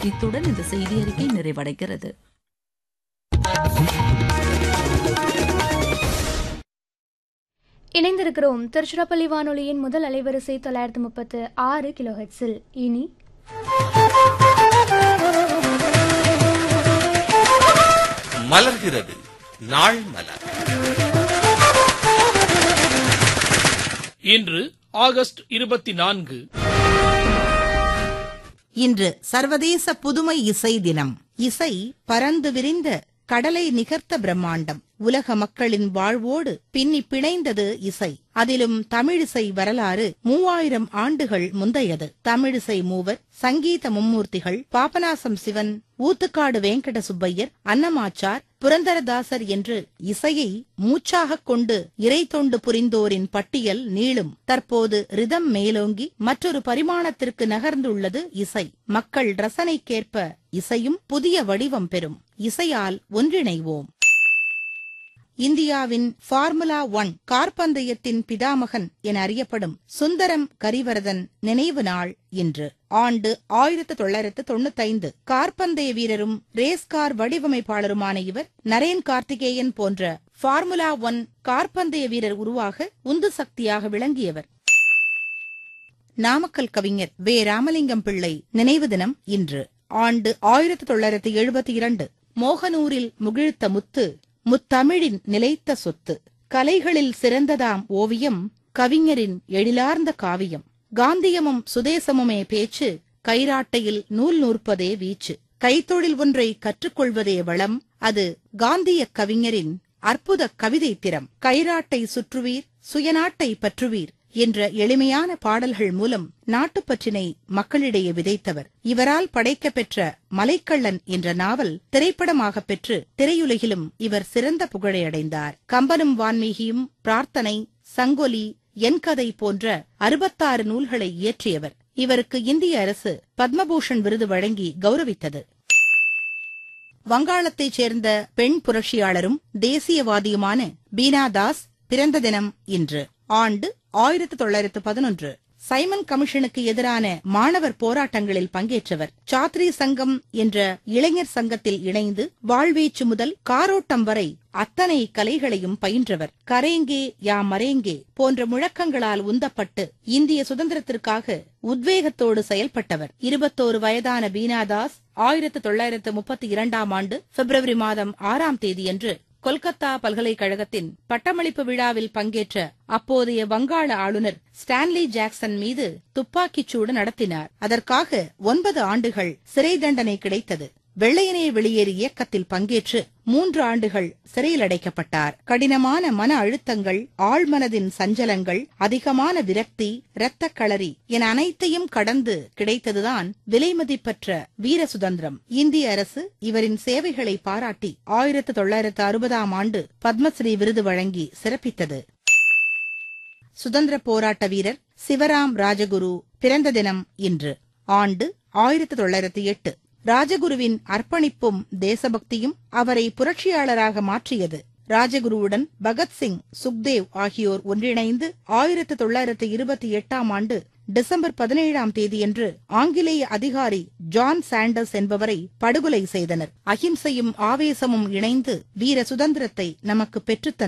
இத்துடன் இந்த செய்தி அறிக்கை நிறைவடைகிறது இணைந்திருக்கிறோம் திருச்சிராப்பள்ளி வானொலியின் முதல் அலைவரிசை தொள்ளாயிரத்து முப்பத்து ஆறு கிலோஹெட்ஸில் இனி மலர்கிறது நாள் மலர் இன்று ஆகஸ்ட் இருபத்தி நான்கு இன்று சர்வதேச புதுமை இசை தினம் இசை பரந்து விரிந்த கடலை நிகர்த்த பிரம்மாண்டம் உலக மக்களின் வாழ்வோடு பின்னி பிணைந்தது இசை அதிலும் தமிழிசை வரலாறு மூவாயிரம் ஆண்டுகள் முந்தையது தமிழிசை மூவர் சங்கீத மும்மூர்த்திகள் பாபநாசம் சிவன் ஊத்துக்காடு வெங்கட சுப்பையர் அன்னமாச்சார் புரந்தரதாசர் என்று இசையை மூச்சாகக் கொண்டு இறை தொண்டு புரிந்தோரின் பட்டியல் நீளும் தற்போது ரிதம் மேலோங்கி மற்றொரு பரிமாணத்திற்கு நகர்ந்துள்ளது இசை மக்கள் ரசனைக்கேற்ப இசையும் புதிய வடிவம் பெறும் இசையால் ஒன்றிணைவோம் இந்தியாவின் ஃபார்முலா ஒன் கார்பந்தயத்தின் பிதாமகன் என அறியப்படும் சுந்தரம் கரிவரதன் நினைவு நாள் இன்று ஆண்டு ஆயிரத்து தொள்ளாயிரத்து தொண்ணூத்தைந்து கார்பந்தய வீரரும் ரேஸ் கார் வடிவமைப்பாளருமான இவர் நரேன் கார்த்திகேயன் போன்ற ஃபார்முலா ஒன் கார்பந்தய வீரர் உருவாக உந்து சக்தியாக விளங்கியவர் நாமக்கல் கவிஞர் வே ராமலிங்கம் பிள்ளை நினைவு தினம் இன்று ஆண்டு ஆயிரத்து தொள்ளாயிரத்து எழுபத்தி இரண்டு மோகனூரில் முகிழ்த்த முத்து முத்தமிழின் நிலைத்த சொத்து கலைகளில் சிறந்ததாம் ஓவியம் கவிஞரின் எழிலார்ந்த காவியம் காந்தியமும் சுதேசமுமே பேச்சு கைராட்டையில் நூல் நூற்பதே வீச்சு கைத்தொழில் ஒன்றை கற்றுக்கொள்வதே வளம் அது காந்திய கவிஞரின் அற்புத கவிதை திறம் கைராட்டை சுற்றுவீர் சுயநாட்டை பற்றுவீர் என்ற எளிமையான பாடல்கள் மூலம் நாட்டுப்பற்றினை மக்களிடையே விதைத்தவர் இவரால் படைக்கப்பெற்ற மலைக்கள்ளன் என்ற நாவல் திரைப்படமாக பெற்று திரையுலகிலும் இவர் சிறந்த புகழை அடைந்தார் கம்பனும் வான்மீகியும் பிரார்த்தனை சங்கொலி என் கதை போன்ற அறுபத்தாறு நூல்களை இயற்றியவர் இவருக்கு இந்திய அரசு பத்மபூஷன் விருது வழங்கி கௌரவித்தது வங்காளத்தைச் சேர்ந்த பெண் புரட்சியாளரும் தேசியவாதியுமான பீனா தாஸ் பிறந்த தினம் இன்று ஆண்டு ஆயிரத்து தொள்ளாயிரத்து பதினொன்று சைமன் கமிஷனுக்கு எதிரான மாணவர் போராட்டங்களில் பங்கேற்றவர் சாத்ரி சங்கம் என்ற இளைஞர் சங்கத்தில் இணைந்து வாழ்வீச்சு முதல் காரோட்டம் வரை அத்தனை கலைகளையும் பயின்றவர் கரேங்கே யா மரேங்கே போன்ற முழக்கங்களால் உந்தப்பட்டு இந்திய சுதந்திரத்திற்காக உத்வேகத்தோடு செயல்பட்டவர் இருபத்தோரு வயதான பீனாதாஸ் ஆயிரத்து தொள்ளாயிரத்து முப்பத்தி இரண்டாம் ஆண்டு பிப்ரவரி மாதம் ஆறாம் தேதியன்று கொல்கத்தா பல்கலைக்கழகத்தின் பட்டமளிப்பு விழாவில் பங்கேற்ற அப்போதைய வங்காள ஆளுநர் ஸ்டான்லி ஜாக்சன் மீது துப்பாக்கிச் சூடு நடத்தினார் அதற்காக ஒன்பது ஆண்டுகள் சிறை தண்டனை கிடைத்தது வெள்ளையனே வெளியேறு இயக்கத்தில் பங்கேற்று மூன்று ஆண்டுகள் சிறையில் அடைக்கப்பட்டார் கடினமான மன அழுத்தங்கள் ஆழ்மனதின் சஞ்சலங்கள் அதிகமான விரக்தி இரத்தக் களரி என அனைத்தையும் கடந்து கிடைத்ததுதான் விலைமதிப்பற்ற வீர சுதந்திரம் இந்திய அரசு இவரின் சேவைகளை பாராட்டி ஆயிரத்து தொள்ளாயிரத்து அறுபதாம் ஆண்டு பத்மஸ்ரீ விருது வழங்கி சிறப்பித்தது சுதந்திர போராட்ட வீரர் சிவராம் ராஜகுரு பிறந்த தினம் இன்று ஆண்டு ஆயிரத்து தொள்ளாயிரத்து எட்டு ராஜகுருவின் அர்ப்பணிப்பும் தேசபக்தியும் அவரை புரட்சியாளராக மாற்றியது ராஜகுருவுடன் பகத்சிங் சுக்தேவ் ஆகியோர் ஒன்றிணைந்து ஆயிரத்து தொள்ளாயிரத்து இருபத்தி எட்டாம் ஆண்டு டிசம்பர் பதினேழாம் தேதியன்று ஆங்கிலேய அதிகாரி ஜான் சாண்டர்ஸ் என்பவரை படுகொலை செய்தனர் அகிம்சையும் ஆவேசமும் இணைந்து வீர சுதந்திரத்தை நமக்கு பெற்றுத்தந்தது